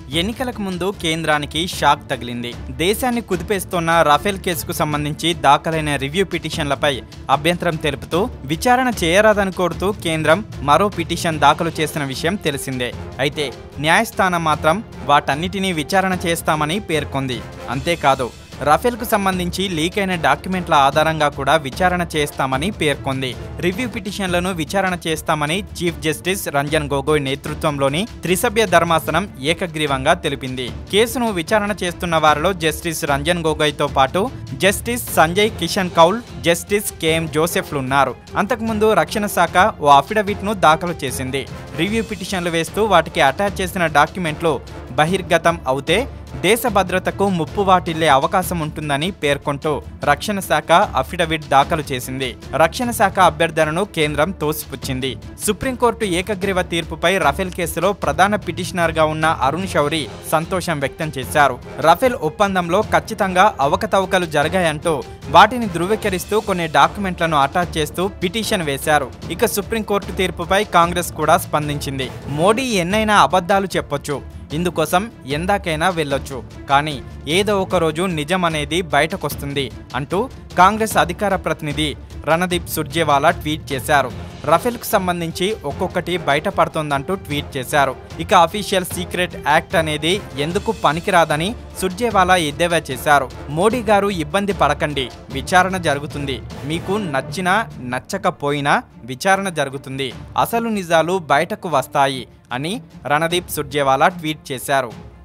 ఎన్నికలకు ముందు కేంద్రానికి షాక్ తగిలింది దేశాన్ని కుదిపేస్తున్న రఫేల్ కేసుకు సంబంధించి దాఖలైన రివ్యూ పిటిషన్లపై అభ్యంతరం తెలుపుతూ విచారణ చేయరాదని కోరుతూ కేంద్రం మరో పిటిషన్ దాఖలు చేసిన విషయం తెలిసిందే అయితే న్యాయస్థానం మాత్రం వాటన్నిటినీ విచారణ చేస్తామని పేర్కొంది అంతేకాదు రఫేల్కు సంబంధించి లీక్ అయిన డాక్యుమెంట్ల ఆధారంగా కూడా విచారణ చేస్తామని పేర్కొంది రివ్యూ పిటిషన్లను విచారణ చేస్తామని చీఫ్ జస్టిస్ రంజన్ గొగోయ్ నేతృత్వంలోని త్రిసభ్య ధర్మాసనం ఏకగ్రీవంగా తెలిపింది కేసును విచారణ చేస్తున్న వారిలో జస్టిస్ రంజన్ గొగోయ్తో పాటు justice Sanjay Kishan Kaul justice KM జోసెఫ్లున్నారు అంతకుముందు రక్షణ శాఖ ఓ అఫిడవిట్ను దాఖలు చేసింది రివ్యూ పిటిషన్లు వేస్తూ వాటికి అటాచ్ చేసిన డాక్యుమెంట్లు బహిర్గతం అవుతే దేశ భద్రతకు ముప్పు వాటిల్లే అవకాశం ఉంటుందని పేర్కొంటూ రక్షణ శాఖ అఫిడవిట్ దాఖలు చేసింది రక్షణ శాఖ అభ్యర్థనను కేంద్రం తోసిపుచ్చింది సుప్రీంకోర్టు ఏకగ్రీవ తీర్పుపై రఫేల్ కేసులో ప్రధాన పిటిషనర్గా ఉన్న అరుణ్ శౌరి సంతోషం వ్యక్తం చేశారు రఫేల్ ఒప్పందంలో ఖచ్చితంగా అవకతవకలు జరిగాయంటూ వాటిని ధృవీకరిస్తూ కొన్ని డాక్యుమెంట్లను అటాచ్ చేస్తూ పిటిషన్ వేశారు ఇక సుప్రీంకోర్టు తీర్పుపై కాంగ్రెస్ కూడా స్పందించింది మోడీ ఎన్నైనా అబద్ధాలు చెప్పొచ్చు ఇందుకోసం ఎందాకైనా వెళ్ళొచ్చు కానీ ఏదో ఒక రోజు నిజం అనేది బయటకొస్తుంది అంటూ కాంగ్రెస్ అధికార ప్రతినిధి రణదీప్ సుర్జేవాలా ట్వీట్ చేశారు రఫేల్కు సంబంధించి ఒక్కొక్కటి బయటపడుతోందంటూ ట్వీట్ చేశారు ఇక అఫీషియల్ సీక్రెట్ యాక్ట్ అనేది ఎందుకు పనికిరాదని సుర్జేవాలా ఎద్దేవా చేశారు మోడీ గారు ఇబ్బంది పడకండి విచారణ జరుగుతుంది మీకు నచ్చినా నచ్చకపోయినా విచారణ జరుగుతుంది అసలు నిజాలు బయటకు వస్తాయి అని రణదీప్ సుర్జేవాలా ట్వీట్ చేశారు